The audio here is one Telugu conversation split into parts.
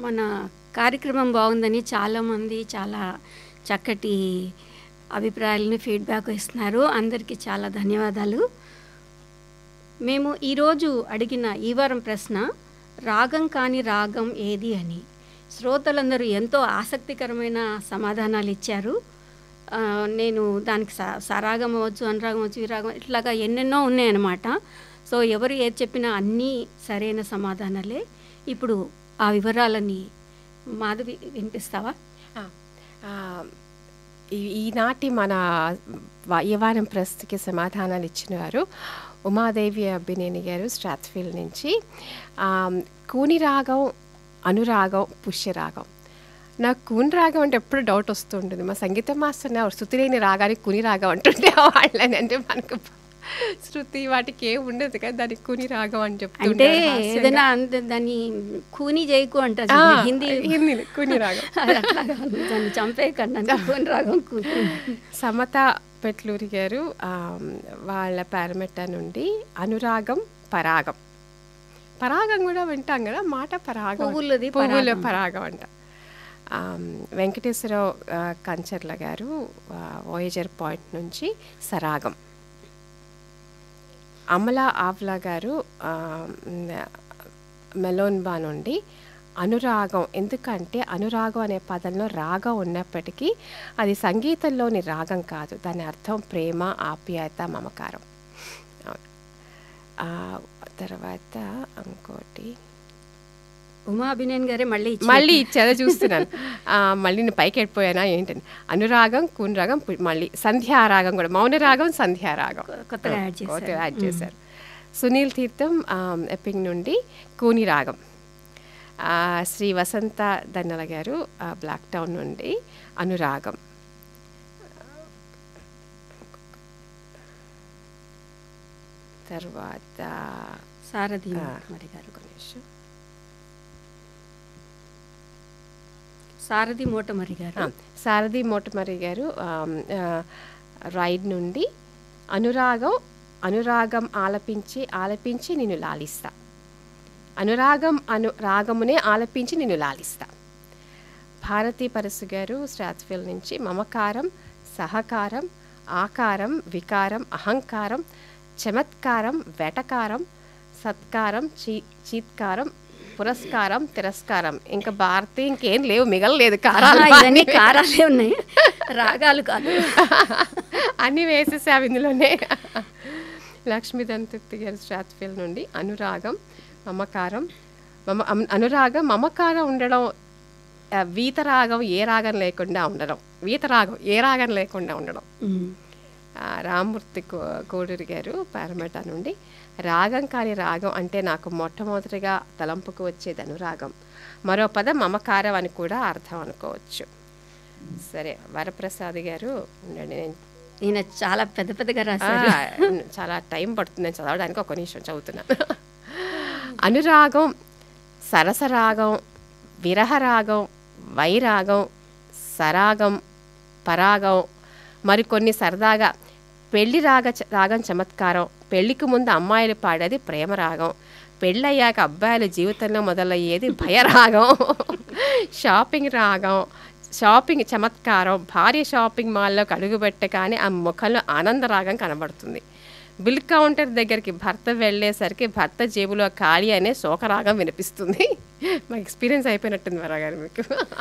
మన కార్యక్రమం బాగుందని చాలామంది చాలా చక్కటి అభిప్రాయాలను ఫీడ్బ్యాక్ ఇస్తున్నారు అందరికీ చాలా ధన్యవాదాలు మేము ఈరోజు అడిగిన ఈ వారం ప్రశ్న రాగం కాని రాగం ఏది అని శ్రోతలందరూ ఎంతో ఆసక్తికరమైన సమాధానాలు ఇచ్చారు ఆ, నేను దానికి స సరాగం అవ్వచ్చు అనురాగం అవ్వచ్చు విరాగం ఇట్లాగా ఎన్నెన్నో ఉన్నాయన్నమాట సో ఎవరు ఏది చెప్పినా అన్నీ సరైన సమాధానాలే ఇప్పుడు ఆ వివరాలని మాధవి వినిపిస్తావా ఆ, ఈ- ఈనాటి మన వా- ఈ వారం ప్రశ్నకి సమాధానాలు ఇచ్చిన వారు ఉమాదేవి అబ్బినేని గారు స్ట్రాత్ఫీల్డ్ నుంచి ఆ, కూని రాగం అనురాగం పుష్యరాగం నాకు కూని రాగం అంటే ఎప్పుడు డౌట్ వస్తుంటుంది మా సంగీత మాస్టర్ నా శృతి లేని రాగానికి కుని రాగం అంటుంటే వాళ్ళని అంటే మనకు శృతి వాటికి ఏం ఉండదు కదా దానికి కుని రాగం అని అంటే చెప్తుంటారు హాస్యంగా. ఏదైనా అంత దాన్ని కూని చేయకు అంటారు ఆ, చూడు, హిందీ హిందీ కుని రాగం అది అట్లా కాదు. దాన్ని చంపేయకండి కూని రాగం కూని సమత పెట్లూరి గారు ఆ, వాళ్ళ పారమెట్ట నుండి అనురాగం పరాగం పరాగం కూడా వింటాం కదా మాట పరాగం పువ్వులది పువ్వుల పరాగం. పరాగం అంట ఆ, వెంకటేశ్వరరావు ఆ, కంచర్ల గారు ఆ, వోయేజర్ పాయింట్ నుంచి సరాగం అమల ఆవ్లా గారు ఆ, మ్, మెలోన్బా నుండి అనురాగం ఎందుకంటే అనురాగం అనే పదంలో రాగం ఉన్నప్పటికీ అది సంగీతంలోని రాగం కాదు దాని అర్థం ప్రేమ ఆప్యాయత మమకారం అవును. ఆ, తర్వాత ఇంకోటి ఉమా అభినయన్ గారే మళ్ళీ ఇచ్చి మళ్ళీ ఇచ్చేదో చూస్తున్నాను ఆ, మళ్ళీ నేను పైకి వెళ్ళిపోయానా ఏంటని అనురాగం కూనరాగం పు- మళ్ళీ సంధ్యారాగం కూడా మౌనరాగం సంధ్యారాగం కొత్తగా యాడ్ చేశారు. కొత్తగా యాడ్ చేశారు సునీల్ తీర్థం ఆ, ఎప్పింగ్ నుండి కూని రాగం ఆ, శ్రీ వసంత దన్నల గారు ఆ, బ్లాక్ టౌన్ నుండి అనురాగం తర్వాత సారథి ఆ. మరి గారు ఒక నిమిషం. సారథి మూటమరి గారు ఆ, సారథి మోటమరి గారు ఆమ్, ఆ, రైడ్ నుండి అనురాగం అనురాగం ఆలపించి ఆలపించి నిన్ను లాలిస్తా అనురాగం అను రాగమునే ఆలపించి నిన్ను లాలిస్తా భారతీ పరసు గారు స్ట్రాత్ఫిల్ నుంచి మమకారం సహకారం ఆకారం వికారం అహంకారం చమత్కారం వెటకారం సత్కారం చీ చీత్కారం పురస్కారం తిరస్కారం ఇంకా భారతి ఇంకేం లేవు మిగలలేదు కారాలు ఆ, ఇవన్నీ కారాలే ఉన్నాయి రాగాలు కాదు అన్నీ వేసేసావు ఇందులోనే లక్ష్మీ దంతృప్తి గారి స్ట్రాత్ఫిల్ నుండి అనురాగం మమకారం మమ అమ్- అనురాగం మమకారం ఉండడం ఆ, వీతరాగం ఏ రాగం లేకుండా ఉండడం వీతరాగం ఏ రాగం లేకుండా ఉండడం ఉమ్. ఆ, రామ్మూర్తి కో కోడూరి గారు పారమేట నుండి రాగం కాని రాగం అంటే నాకు మొట్టమొదటిగా తలంపుకు వచ్చేది అనురాగం మరో పదం మమకారం అని కూడా అర్థం అనుకోవచ్చు సరే వరప్రసాద్ గారు ఉండండి నేను ఈయన చాలా పెద్ద పెద్దగా ఆ, రాశారు చాలా టైం పడుతుంది నేను చదవడానికి ఒక నిమిషం చదువుతున్నాను అనురాగం సరసరాగం విరహరాగం వైరాగం సరాగం పరాగం మరికొన్ని సరదాగా పెళ్లి రాగ రాగం చమత్కారం పెళ్లికి ముందు అమ్మాయిలు పాడేది ప్రేమ రాగం పెళ్ళయ్యాక అబ్బాయిల జీవితంలో మొదలయ్యేది భయరాగం షాపింగ్ రాగం షాపింగ్ చమత్కారం భార్య షాపింగ్ మాల్లోకి అడుగుపెట్టగానే ఆ ముఖంలో ఆనందరాగం కనబడుతుంది బిల్ కౌంటర్ దగ్గరికి భర్త వెళ్ళేసరికి భర్త జేబులో ఖాళీ అనే శోకరాగం వినిపిస్తుంది మా ఎక్స్పీరియన్స్ అయిపోయినట్టుంది వరా గారు మీకు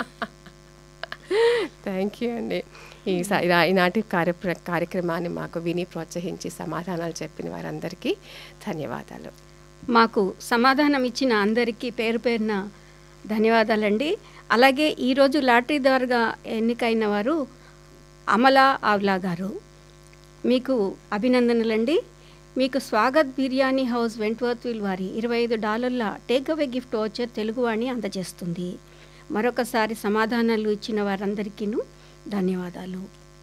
థ్యాంక్ యూ అండి ఈ స- ఇలా- ఈనాటి కార్య కార్యక్రమాన్ని మాకు విని ప్రోత్సహించి సమాధానాలు చెప్పిన వారందరికీ ధన్యవాదాలు మాకు సమాధానం ఇచ్చిన అందరికీ పేరు పేరున ధన్యవాదాలండి అలాగే ఈరోజు లాటరీ ద్వారా ఎన్నికైన వారు అమలా ఆవ్లా గారు మీకు అభినందనలండి మీకు స్వాగత్ బిర్యానీ హౌస్ వెంట్వర్త్విల్ వారి ఇరవై ఐదు డాలర్ల take away gift voucher Teluguvani అందజేస్తుంది మరొకసారి సమాధానాలు ఇచ్చిన వారందరికీను ధన్యవాదాలు